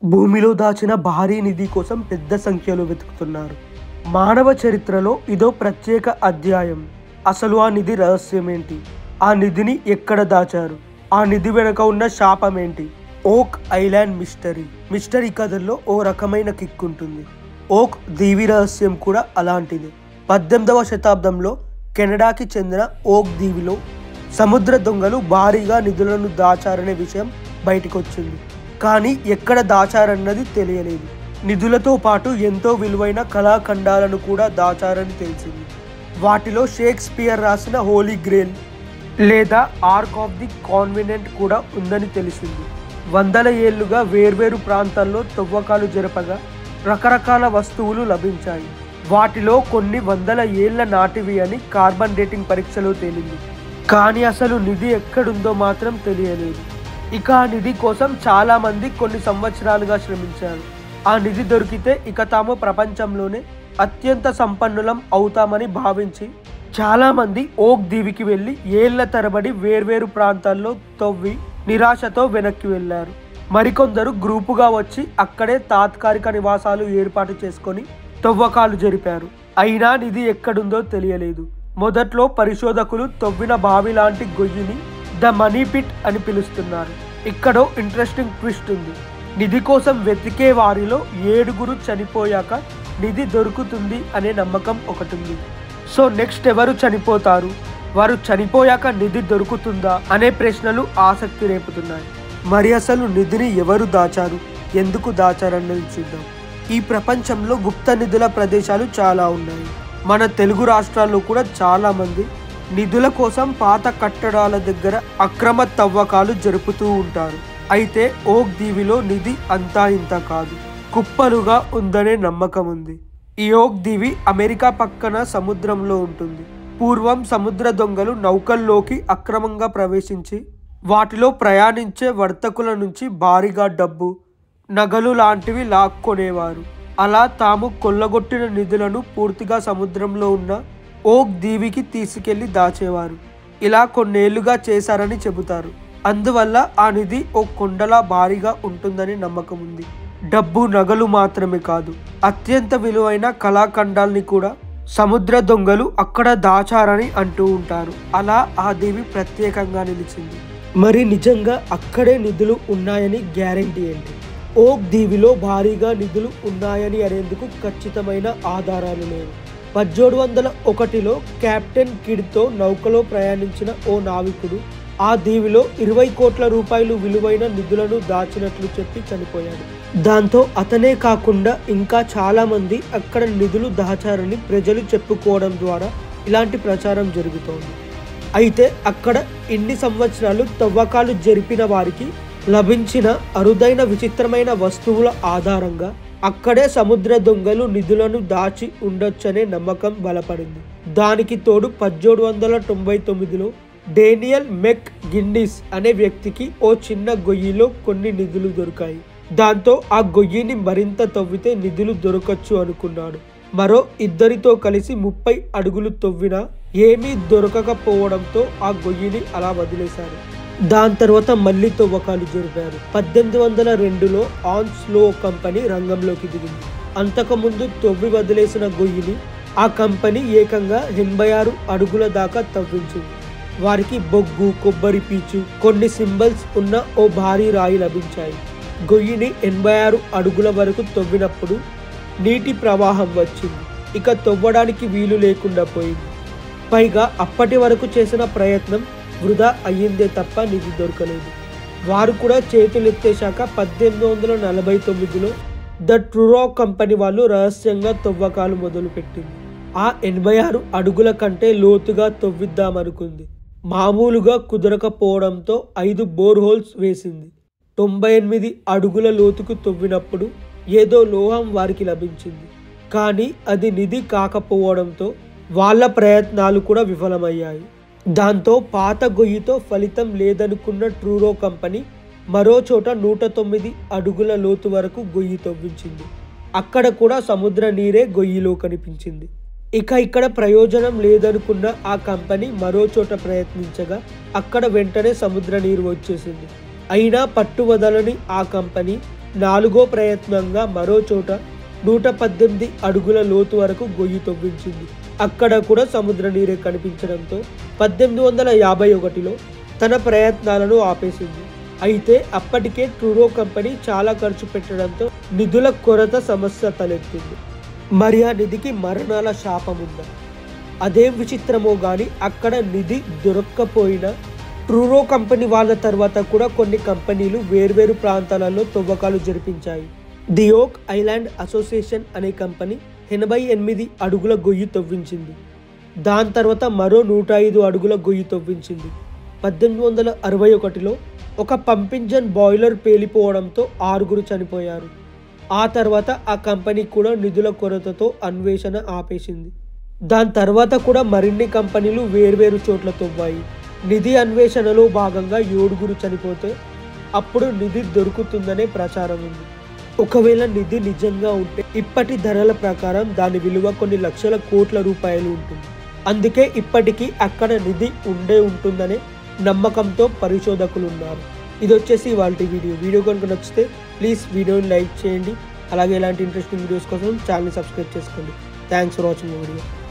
భూమిలో దాచిన భారీ నిధి కోసం పెద్ద సంఖ్యలో వెతుకుతున్నారు మానవ చరిత్రలో ఇదో ప్రత్యేక అధ్యాయం అసలు ఆ నిధి రహస్యం ఏంటి ఆ నిధిని ఎక్కడ దాచారు ఆ నిధి వెనుక ఉన్న శాపం ఏంటి ఓక్ ఐలాండ్ మిస్టరీ మిస్టరీ కథల్లో ఓ రకమైన కిక్ ఉంటుంది ఓక్ దీవి రహస్యం కూడా అలాంటిది పద్దెనిమిదవ శతాబ్దంలో కెనడాకి చెందిన ఓక్ దీవిలో సముద్ర దొంగలు భారీగా నిధులను దాచారనే విషయం బయటకొచ్చింది కానీ ఎక్కడ దాచారన్నది తెలియలేదు నిధులతో పాటు ఎంతో విలువైన కళాఖండాలను కూడా దాచారని తెలిసింది వాటిలో షేక్స్పియర్ రాసిన హోలీ గ్రేల్ లేదా ఆర్క్ ఆఫ్ ది కాన్వెనెంట్ కూడా ఉందని తెలిసింది వందల ఏళ్లుగా వేర్వేరు ప్రాంతాల్లో తవ్వకాలు జరపగా రకరకాల వస్తువులు లభించాయి వాటిలో కొన్ని వందల ఏళ్ల నాటివి అని కార్బన్ డేటింగ్ పరీక్షలో తేలింది కానీ అసలు నిధి ఎక్కడుందో మాత్రం తెలియలేదు ఇక ఆ నిధి కోసం చాలా మంది కొన్ని సంవత్సరాలుగా శ్రమించారు ఆ నిధి దొరికితే ఇక తాము ప్రపంచంలోనే అత్యంత సంపన్నులం అవుతామని భావించి చాలా మంది ఓక్ దీవికి వెళ్ళి ఏళ్ల తరబడి వేర్వేరు ప్రాంతాల్లో తవ్వి నిరాశతో వెనక్కి వెళ్ళారు మరికొందరు గ్రూపుగా వచ్చి అక్కడే తాత్కాలిక నివాసాలు ఏర్పాటు చేసుకొని తవ్వకాలు జరిపారు అయినా నిధి ఎక్కడుందో తెలియలేదు మొదట్లో పరిశోధకులు తవ్విన బావి లాంటి గొయ్యిని ద మనీ పిట్ అని పిలుస్తున్నారు ఇక్కడో ఇంట్రెస్టింగ్ ట్విస్ట్ ఉంది నిధి కోసం వెతికే వారిలో ఏడుగురు చనిపోయాక నిధి దొరుకుతుంది అనే నమ్మకం ఒకటి ఉంది సో నెక్స్ట్ ఎవరు చనిపోతారు వారు చనిపోయాక నిధి దొరుకుతుందా అనే ప్రశ్నలు ఆసక్తి రేపుతున్నాయి మరి అసలు నిధిని ఎవరు దాచారు ఎందుకు దాచారన్నది చూద్దాం ఈ ప్రపంచంలో గుప్త నిధుల ప్రదేశాలు చాలా ఉన్నాయి మన తెలుగు రాష్ట్రాల్లో కూడా చాలా మంది నిధుల కోసం పాత కట్టడాల దగ్గర అక్రమ తవ్వకాలు జరుపుతూ ఉంటారు అయితే ఓక్ దీవిలో నిధి అంతా ఇంత కాదు కుప్పలుగా ఉందనే నమ్మకం ఉంది ఈ ఓక్ దీవి అమెరికా పక్కన సముద్రంలో ఉంటుంది పూర్వం సముద్ర దొంగలు నౌకల్లోకి అక్రమంగా ప్రవేశించి వాటిలో ప్రయాణించే వర్తకుల నుంచి భారీగా డబ్బు నగలు లాంటివి లాక్కొనేవారు అలా తాము కొల్లగొట్టిన నిధులను పూర్తిగా సముద్రంలో ఉన్న ఓక్ దీవికి తీసుకెళ్లి దాచేవారు ఇలా కొన్నేళ్లుగా చేశారని చెబుతారు అందువల్ల ఆ నిధి ఓ కొండలా భారీగా ఉంటుందని నమ్మకం ఉంది డబ్బు నగలు మాత్రమే కాదు అత్యంత విలువైన కళాఖండాల్ని కూడా సముద్ర దొంగలు అక్కడ దాచారని అంటూ ఉంటారు అలా ఆ దేవి ప్రత్యేకంగా నిలిచింది మరి నిజంగా అక్కడే నిధులు ఉన్నాయని గ్యారంటీ ఏంటి ఓక్ దీవిలో భారీగా నిధులు ఉన్నాయని అనేందుకు ఖచ్చితమైన ఆధారాలు లేవు పద్దెనిమిది వందల ఒకటిలో కెప్టెన్ కిడ్తో నౌకలో ప్రయాణించిన ఓ నావికుడు ఆ దీవిలో ఇరవై కోట్ల రూపాయలు విలువైన నిధులను దాచినట్లు చెప్పి చనిపోయాడు దాంతో అతనే కాకుండా ఇంకా చాలా మంది అక్కడ నిధులు దాచారని ప్రజలు చెప్పుకోవడం ద్వారా ఇలాంటి ప్రచారం జరుగుతోంది అయితే అక్కడ ఇన్ని సంవత్సరాలు తవ్వకాలు జరిపిన వారికి లభించిన అరుదైన విచిత్రమైన వస్తువుల ఆధారంగా అక్కడే సముద్ర దొంగలు నిధులను దాచి ఉండొచ్చనే నమ్మకం బలపడింది దానికి తోడు పద్దెనిమిది వందల తొంభై తొమ్మిదిలో డేనియల్ మెక్ గిన్నిస్ అనే వ్యక్తికి ఓ చిన్న గొయ్యిలో కొన్ని నిధులు దొరికాయి దాంతో ఆ గొయ్యిని మరింత తవ్వితే నిధులు దొరకచ్చు అనుకున్నాడు మరో ఇద్దరితో కలిసి ముప్పై అడుగులు తవ్వినా ఏమీ దొరకకపోవడంతో ఆ గొయ్యిని అలా వదిలేశారు దాని తర్వాత మళ్ళీ తవ్వకాలు జరిపారు పద్దెనిమిది వందల రెండులో ఆన్స్లో కంపెనీ రంగంలోకి దిగింది అంతకుముందు తవ్వి వదిలేసిన గొయ్యిని ఆ కంపెనీ ఏకంగా ఎనభై ఆరు అడుగుల దాకా తవ్వించింది వారికి బొగ్గు కొబ్బరి పీచు కొన్ని సింబల్స్ ఉన్న ఓ భారీ రాయి లభించాయి గొయ్యిని ఎనభై ఆరు అడుగుల వరకు తవ్వినప్పుడు నీటి ప్రవాహం వచ్చింది ఇక తవ్వడానికి వీలు లేకుండా పోయింది పైగా అప్పటి వరకు చేసిన ప్రయత్నం వృధా అయ్యిందే తప్ప నిధి దొరకలేదు వారు కూడా చేతులు ఎత్తేశాక పద్దెనిమిది వందల నలభై తొమ్మిదిలో ద ట్రురో కంపెనీ వాళ్ళు రహస్యంగా తవ్వకాలు మొదలుపెట్టింది ఆ ఎనభై ఆరు అడుగుల కంటే లోతుగా తవ్విద్దామనుకుంది మామూలుగా కుదరకపోవడంతో ఐదు బోర్ హోల్స్ వేసింది తొంభై ఎనిమిది అడుగుల లోతుకు తవ్వినప్పుడు ఏదో లోహం వారికి లభించింది కానీ అది నిధి కాకపోవడంతో వాళ్ళ ప్రయత్నాలు కూడా విఫలమయ్యాయి దాంతో పాత గొయ్యితో ఫలితం లేదనుకున్న ట్రూరో కంపెనీ మరో చోట నూట తొమ్మిది అడుగుల లోతు వరకు గొయ్యి తవ్వించింది అక్కడ కూడా సముద్ర నీరే గొయ్యిలో కనిపించింది ఇక ఇక్కడ ప్రయోజనం లేదనుకున్న ఆ కంపెనీ మరో చోట ప్రయత్నించగా అక్కడ వెంటనే సముద్ర నీరు వచ్చేసింది అయినా పట్టు వదలని ఆ కంపెనీ నాలుగో ప్రయత్నంగా మరో చోట నూట పద్దెనిమిది అడుగుల లోతు వరకు గొయ్యి తవ్వించింది అక్కడ కూడా సముద్ర నీరే కనిపించడంతో పద్దెనిమిది వందల యాభై ఒకటిలో తన ప్రయత్నాలను ఆపేసింది అయితే అప్పటికే ట్రూరో కంపెనీ చాలా ఖర్చు పెట్టడంతో నిధుల కొరత సమస్య తలెత్తింది మరి ఆ నిధికి మరణాల శాపం ఉందా అదేం విచిత్రమో గాని అక్కడ నిధి దొరక్కపోయినా ట్రూరో కంపెనీ వాళ్ళ తర్వాత కూడా కొన్ని కంపెనీలు వేర్వేరు ప్రాంతాలలో తవ్వకాలు జరిపించాయి ది ఓక్ ఐలాండ్ అసోసియేషన్ అనే కంపెనీ ఎనభై ఎనిమిది అడుగుల గొయ్యి తవ్వించింది దాని తర్వాత మరో నూట ఐదు అడుగుల గొయ్యి తవ్వించింది పద్దెనిమిది వందల అరవై ఒకటిలో ఒక పంపింజన్ బాయిలర్ పేలిపోవడంతో ఆరుగురు చనిపోయారు ఆ తర్వాత ఆ కంపెనీ కూడా నిధుల కొరతతో అన్వేషణ ఆపేసింది దాని తర్వాత కూడా మరిన్ని కంపెనీలు వేర్వేరు చోట్ల తవ్వాయి నిధి అన్వేషణలో భాగంగా ఏడుగురు చనిపోతే అప్పుడు నిధి దొరుకుతుందనే ప్రచారం ఉంది ఒకవేళ నిధి నిజంగా ఉంటే ఇప్పటి ధరల ప్రకారం దాని విలువ కొన్ని లక్షల కోట్ల రూపాయలు ఉంటుంది అందుకే ఇప్పటికీ అక్కడ నిధి ఉండే ఉంటుందనే నమ్మకంతో పరిశోధకులు ఉన్నారు ఇది వచ్చేసి వాళ్ళ వీడియో వీడియో కనుక నచ్చితే ప్లీజ్ వీడియోని లైక్ చేయండి అలాగే ఇలాంటి ఇంట్రెస్టింగ్ వీడియోస్ కోసం ఛానల్ సబ్స్క్రైబ్ చేసుకోండి థ్యాంక్స్ ఫర్ వాచింగ్ వీడియో